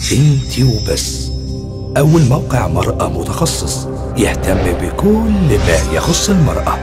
انتي وبس أول موقع مرأة متخصص يهتم بكل ما يخص المرأة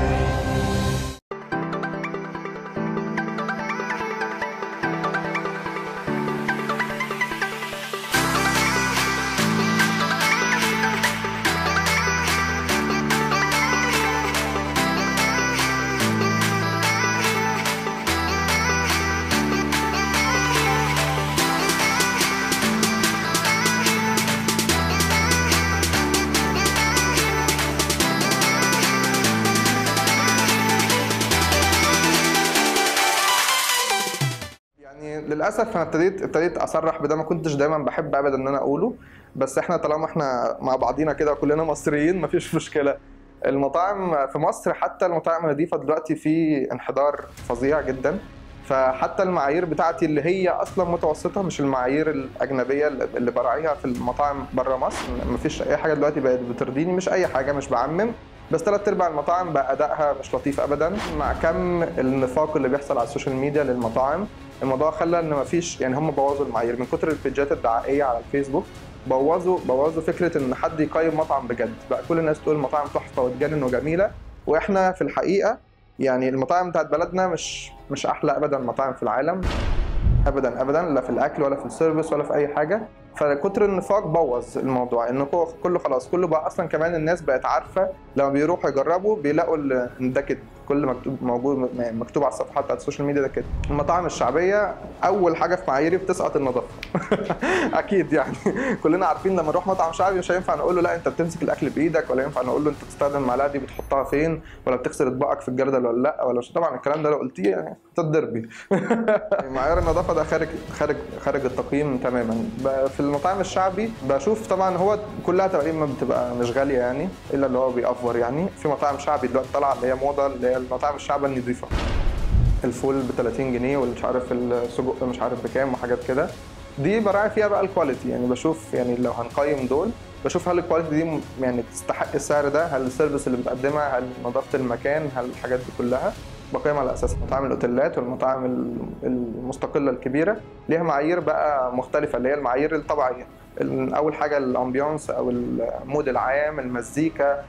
يعني للاسف انا ابتديت ابتديت اصرح بده ما كنتش دايما بحب ابدا ان انا اقوله بس احنا طالما احنا مع بعضينا كده كلنا مصريين مفيش مشكله المطاعم في مصر حتى المطاعم النظيفه دلوقتي في انحدار فظيع جدا فحتى المعايير بتاعتي اللي هي اصلا متوسطه مش المعايير الاجنبيه اللي براعيها في المطاعم بره مصر مفيش اي حاجه دلوقتي بقت بترضيني مش اي حاجه مش بعمم بس ثلاث ارباع المطاعم بقى ادائها مش لطيف ابدا مع كم النفاق اللي بيحصل على السوشيال ميديا للمطاعم الموضوع خلى ان مفيش يعني هم بوظوا المعايير من كتر البيجات الدعائيه على الفيسبوك بوظوا بوظوا فكره ان حد يقيم مطعم بجد بقى كل الناس تقول المطاعم تحفه وتجنن وجميله واحنا في الحقيقه يعني المطاعم بتاعت بلدنا مش مش احلى ابدا مطاعم في العالم ابدا ابدا لا في الاكل ولا في السيرفيس ولا في اي حاجه فكتر النفاق بوظ الموضوع انه كله خلاص كله بقى اصلا كمان الناس بقت عارفه لما بيروحوا يجربوا بيلاقوا ان ده كده كل مكتوب موجود مكتوب على الصفحات بتاعت السوشيال ميديا ده كده المطاعم الشعبيه اول حاجه في معاييري بتسقط النظافه اكيد يعني كلنا عارفين لما نروح مطعم شعبي مش هينفع نقول له لا انت بتمسك الاكل بايدك ولا ينفع نقول له انت بتستخدم المعلقه دي بتحطها فين ولا بتغسل اطباقك في الجردل ولا لا ولا مش طبعا الكلام ده لو قلتيه يعني تتضربي معيار النظافه ده خارج خارج خارج التقييم تماما في المطاعم الشعبي بشوف طبعا هو كلها تقريبا بتبقى مش غاليه يعني الا اللي هو بيأفور يعني في مطاعم شعبي دلوقتي طالعه اللي هي موضه اللي هي المطاعم الشعب النظيفه الفول ب 30 جنيه والمش عارف السجق مش عارف بكام وحاجات كده دي براعي فيها بقى الكواليتي يعني بشوف يعني لو هنقيم دول بشوف هل الكواليتي دي يعني تستحق السعر ده هل السيرفيس اللي بتقدمها هل نظافه المكان هل الحاجات دي كلها بقيم على اساس مطاعم الاوتيلات والمطاعم المستقله الكبيره ليها معايير بقى مختلفه اللي هي المعايير الطبيعيه اول حاجه الامبيونس او المود العام المزيكا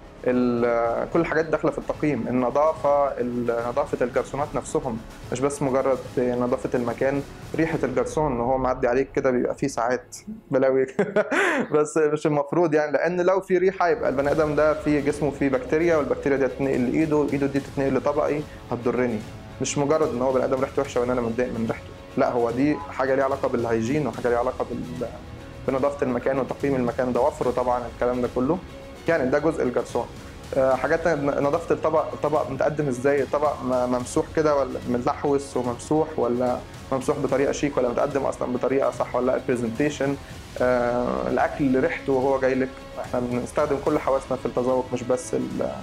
كل الحاجات داخله في التقييم النظافه نظافه الجرسونات نفسهم مش بس مجرد نظافه المكان ريحه الجرسون هو معدي عليك كده بيبقى فيه ساعات بلاوي بس مش المفروض يعني لان لو في ريحه يبقى البني ادم ده في جسمه فيه بكتيريا والبكتيريا دي هتتنقل لايده ايده دي تتنقل لطبقي هتضرني مش مجرد ان هو بني ادم ريحته وحشه وان انا متضايق من ريحته لا هو دي حاجه ليها علاقه بالهيجين وحاجه ليها علاقه بال بنظافه المكان وتقييم المكان ده وفره طبعا الكلام ده كله يعني ده جزء الجرسون حاجات نظافه الطبق الطبق متقدم ازاي الطبق ممسوح كده ولا متلحوس وممسوح ولا ممسوح بطريقه شيك ولا متقدم اصلا بطريقه صح ولا لا البرزنتيشن آه الاكل ريحته وهو جاي لك احنا بنستخدم كل حواسنا في التذوق مش بس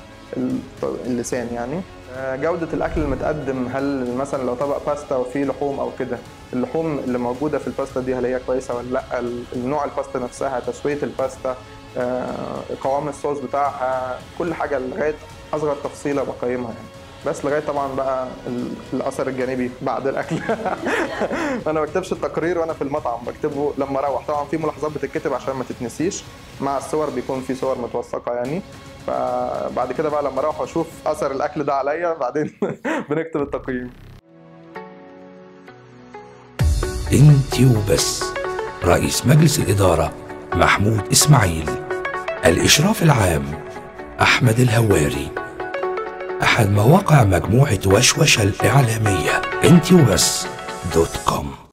اللسان يعني آه جودة الأكل المتقدم هل مثلا لو طبق باستا وفيه لحوم أو كده اللحوم اللي موجودة في الباستا دي هل هي كويسة ولا لأ النوع الباستا نفسها تسوية الباستا آه قوام الصوص بتاعها كل حاجه لغايه اصغر تفصيله بقيمها يعني بس لغايه طبعا بقى الاثر الجانبي بعد الاكل انا ما بكتبش التقرير وانا في المطعم بكتبه لما اروح طبعا في ملاحظات بتتكتب عشان ما تتنسيش مع الصور بيكون في صور متوثقه يعني فبعد كده بقى لما اروح واشوف اثر الاكل ده عليا بعدين بنكتب التقييم انتي وبس رئيس مجلس الإدارة محمود إسماعيل الإشراف العام أحمد الهواري أحد مواقع مجموعة وشوشة الإعلامية انتي وبس دوت كوم